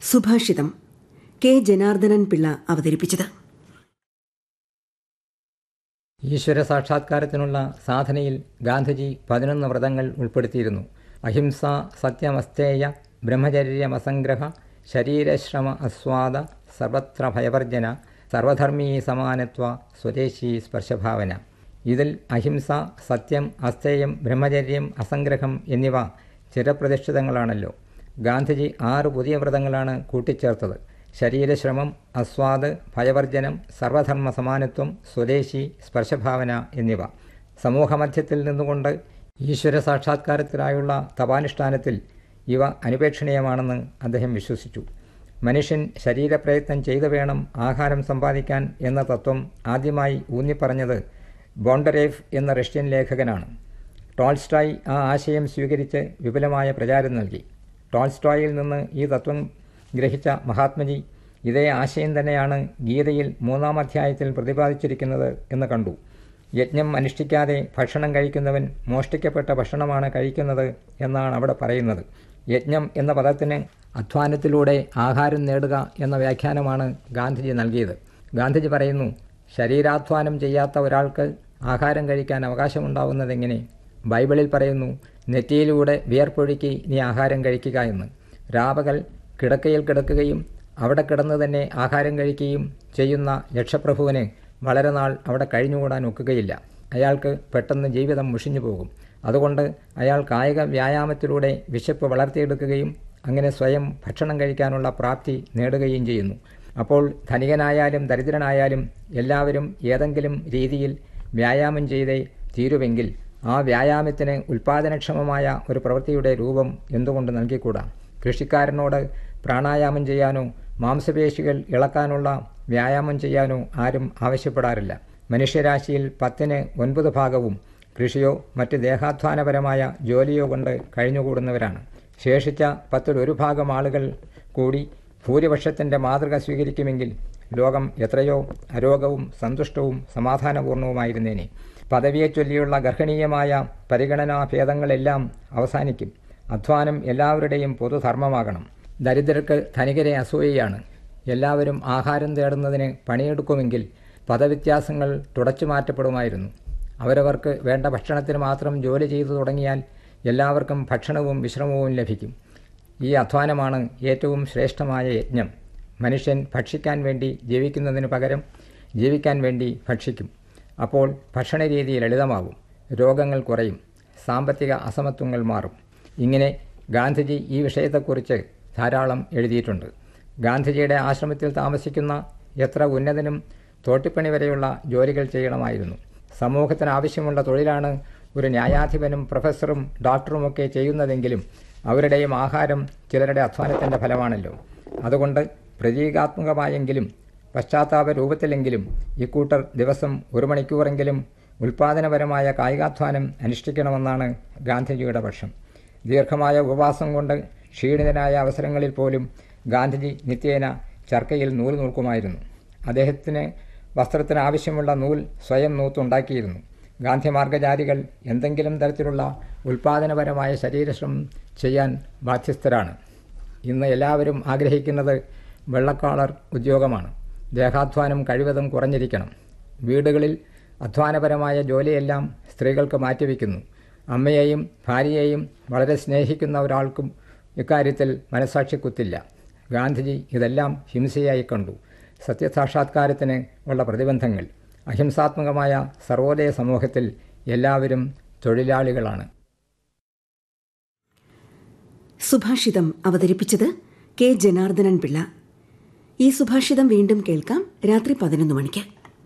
സുഭാഷിതം കെ ജനാർദ്ദനൻ പിള്ള അവതരിപ്പിച്ചത് ഈശ്വര സാക്ഷാത്കാരത്തിനുള്ള സാധനയിൽ ഗാന്ധിജി പതിനൊന്ന് വ്രതങ്ങൾ ഉൾപ്പെടുത്തിയിരുന്നു അഹിംസ സത്യമസ്തേയ ബ്രഹ്മചര്യമസംഗ്രഹ ശരീരശ്രമ അസ്വാദ സർവത്ര ഭയവർജന സർവധർമ്മീ സമാനത്വ സ്വദേശി സ്പർശഭാവന ഇതിൽ അഹിംസ സത്യം അസ്തേയം ബ്രഹ്മചര്യം അസംഗ്രഹം എന്നിവ ചിരപ്രതിഷ്ഠിതങ്ങളാണല്ലോ ഗാന്ധിജി ആറ് പുതിയ വ്രതങ്ങളാണ് കൂട്ടിച്ചേർത്തത് ശരീരശ്രമം അസ്വാദ് ഭയവർജനം സർവധർമ്മ സമാനത്വം സ്വദേശി സ്പർശഭാവന എന്നിവ സമൂഹമധ്യത്തിൽ നിന്നുകൊണ്ട് ഈശ്വര സാക്ഷാത്കാരത്തിനായുള്ള തപാനുഷ്ഠാനത്തിൽ ഇവ അനുപേക്ഷണീയമാണെന്ന് അദ്ദേഹം വിശ്വസിച്ചു മനുഷ്യൻ ശരീരപ്രയത്നം ചെയ്തു വേണം ആഹാരം സമ്പാദിക്കാൻ എന്ന തത്വം ആദ്യമായി ഊന്നിപ്പറഞ്ഞത് ബോണ്ടരേഫ് എന്ന റഷ്യൻ ലേഖകനാണ് ടോൾസ്റ്റോയ് ആ ആശയം സ്വീകരിച്ച് വിപുലമായ പ്രചാരം നൽകി ടോൾസ്റ്റോയിൽ നിന്ന് ഈ തത്വം ഗ്രഹിച്ച മഹാത്മജി ഇതേ ആശയം തന്നെയാണ് ഗീതയിൽ മൂന്നാം അധ്യായത്തിൽ പ്രതിപാദിച്ചിരിക്കുന്നത് എന്ന് കണ്ടു യജ്ഞം അനുഷ്ഠിക്കാതെ ഭക്ഷണം കഴിക്കുന്നവൻ മോഷ്ടിക്കപ്പെട്ട ഭക്ഷണമാണ് കഴിക്കുന്നത് എന്നാണ് അവിടെ പറയുന്നത് യജ്ഞം എന്ന പദത്തിന് അധ്വാനത്തിലൂടെ ആഹാരം നേടുക എന്ന വ്യാഖ്യാനമാണ് ഗാന്ധിജി നൽകിയത് ഗാന്ധിജി പറയുന്നു ശരീരാധ്വാനം ചെയ്യാത്ത ഒരാൾക്ക് ആഹാരം കഴിക്കാൻ അവകാശമുണ്ടാവുന്നതെങ്ങനെ ബൈബിളിൽ പറയുന്നു നെറ്റിയിലൂടെ വിയർപ്പൊഴുക്കി നീ ആഹാരം കഴിക്കുക എന്ന് രാപകൽ കിടക്കയിൽ കിടക്കുകയും അവിടെ കിടന്ന് തന്നെ ആഹാരം കഴിക്കുകയും ചെയ്യുന്ന യക്ഷപ്രഭുവിന് വളരെ നാൾ അവിടെ കഴിഞ്ഞുകൂടാൻ ഒക്കുകയില്ല അയാൾക്ക് പെട്ടെന്ന് ജീവിതം മുഷിഞ്ഞു പോകും അതുകൊണ്ട് അയാൾ കായിക വ്യായാമത്തിലൂടെ വിശപ്പ് വളർത്തിയെടുക്കുകയും അങ്ങനെ സ്വയം ഭക്ഷണം കഴിക്കാനുള്ള പ്രാപ്തി നേടുകയും ചെയ്യുന്നു അപ്പോൾ ധനികനായാലും ദരിദ്രനായാലും എല്ലാവരും ഏതെങ്കിലും രീതിയിൽ വ്യായാമം ചെയ്തേ തീരുവെങ്കിൽ ആ വ്യായാമത്തിന് ഉൽപാദനക്ഷമമായ ഒരു പ്രവൃത്തിയുടെ രൂപം എന്തുകൊണ്ട് നൽകിക്കൂടാ കൃഷിക്കാരനോട് പ്രാണായാമം ചെയ്യാനോ മാംസപേശികൾ ഇളക്കാനുള്ള വ്യായാമം ചെയ്യാനോ ആരും ആവശ്യപ്പെടാറില്ല മനുഷ്യരാശിയിൽ പത്തിന് ഒൻപത് ഭാഗവും കൃഷിയോ മറ്റ് ദേഹാധ്വാനപരമായ ജോലിയോ കൊണ്ട് കഴിഞ്ഞുകൂടുന്നവരാണ് ശേഷിച്ച പത്തിൽ ഒരു ഭാഗം ആളുകൾ കൂടി ഭൂരിപക്ഷത്തിൻ്റെ മാതൃക സ്വീകരിക്കുമെങ്കിൽ ലോകം എത്രയോ അരോഗവും സന്തുഷ്ടവും സമാധാനപൂർണവുമായിരുന്നേനെ പദവിയെ ചൊല്ലിയുള്ള ഗർഹണീയമായ പരിഗണനാഭേദങ്ങളെല്ലാം അവസാനിക്കും അധ്വാനം എല്ലാവരുടെയും പൊതുധർമ്മമാകണം ദരിദ്രർക്ക് ധനികരെ അസൂയയാണ് എല്ലാവരും ആഹാരം തേടുന്നതിന് പണിയെടുക്കുമെങ്കിൽ പദവ്യത്യാസങ്ങൾ തുടച്ചു മാറ്റപ്പെടുമായിരുന്നു അവരവർക്ക് വേണ്ട ഭക്ഷണത്തിന് മാത്രം ജോലി ചെയ്തു തുടങ്ങിയാൽ എല്ലാവർക്കും ഭക്ഷണവും വിശ്രമവും ലഭിക്കും ഈ അധ്വാനമാണ് ഏറ്റവും ശ്രേഷ്ഠമായ യജ്ഞം മനുഷ്യൻ ഭക്ഷിക്കാൻ വേണ്ടി ജീവിക്കുന്നതിന് പകരം ജീവിക്കാൻ വേണ്ടി ഭക്ഷിക്കും അപ്പോൾ ഭക്ഷണരീതി ലളിതമാകും രോഗങ്ങൾ കുറയും സാമ്പത്തിക അസമത്വങ്ങൾ മാറും ഇങ്ങനെ ഗാന്ധിജി ഈ വിഷയത്തെക്കുറിച്ച് ധാരാളം എഴുതിയിട്ടുണ്ട് ഗാന്ധിജിയുടെ ആശ്രമത്തിൽ താമസിക്കുന്ന എത്ര ഉന്നതനും തോട്ടിപ്പണി വരെയുള്ള ജോലികൾ ചെയ്യണമായിരുന്നു സമൂഹത്തിന് ആവശ്യമുള്ള തൊഴിലാണ് ഒരു ന്യായാധിപനും പ്രൊഫസറും ഡോക്ടറുമൊക്കെ ചെയ്യുന്നതെങ്കിലും അവരുടെയും ആഹാരം ചിലരുടെ അധ്വാനത്തിൻ്റെ ഫലമാണല്ലോ അതുകൊണ്ട് പ്രതീകാത്മകമായെങ്കിലും പശ്ചാത്താപ രൂപത്തിലെങ്കിലും ഇക്കൂട്ടർ ദിവസം ഒരു മണിക്കൂറെങ്കിലും ഉൽപാദനപരമായ കായികാധ്വാനം അനുഷ്ഠിക്കണമെന്നാണ് ഗാന്ധിജിയുടെ പക്ഷം ദീർഘമായ ഉപവാസം കൊണ്ട് ക്ഷീണിതനായ അവസരങ്ങളിൽ പോലും ഗാന്ധിജി നിത്യേന ചർക്കയിൽ നൂൽ നൂൽക്കുമായിരുന്നു അദ്ദേഹത്തിന് വസ്ത്രത്തിന് ആവശ്യമുള്ള നൂൽ സ്വയം നൂത്തുണ്ടാക്കിയിരുന്നു ഗാന്ധിമാർഗജാരികൾ എന്തെങ്കിലും തരത്തിലുള്ള ഉൽപാദനപരമായ ശരീരശ്രമം ചെയ്യാൻ ബാധ്യസ്ഥരാണ് ഇന്ന് എല്ലാവരും ആഗ്രഹിക്കുന്നത് വെള്ളക്കാളർ ഉദ്യോഗമാണ് ദേഹാധ്വാനം കഴിവതും കുറഞ്ഞിരിക്കണം വീടുകളിൽ അധ്വാനപരമായ ജോലിയെല്ലാം സ്ത്രീകൾക്ക് മാറ്റിവെക്കുന്നു അമ്മയെയും ഭാര്യയെയും വളരെ സ്നേഹിക്കുന്ന ഒരാൾക്കും ഇക്കാര്യത്തിൽ മനസാക്ഷി കുത്തില്ല ഗാന്ധിജി ഇതെല്ലാം ഹിംസയായി കണ്ടു സത്യസാക്ഷാത്കാരത്തിന് ഉള്ള പ്രതിബന്ധങ്ങൾ അഹിംസാത്മകമായ സർവോദയ സമൂഹത്തിൽ എല്ലാവരും തൊഴിലാളികളാണ് സുഭാഷിതം അവതരിപ്പിച്ചത് കെ ജനാർദ്ദനൻ പിള്ള ഈ സുഭാഷിതം വീണ്ടും കേൾക്കാം രാത്രി പതിനൊന്ന് മണിക്ക്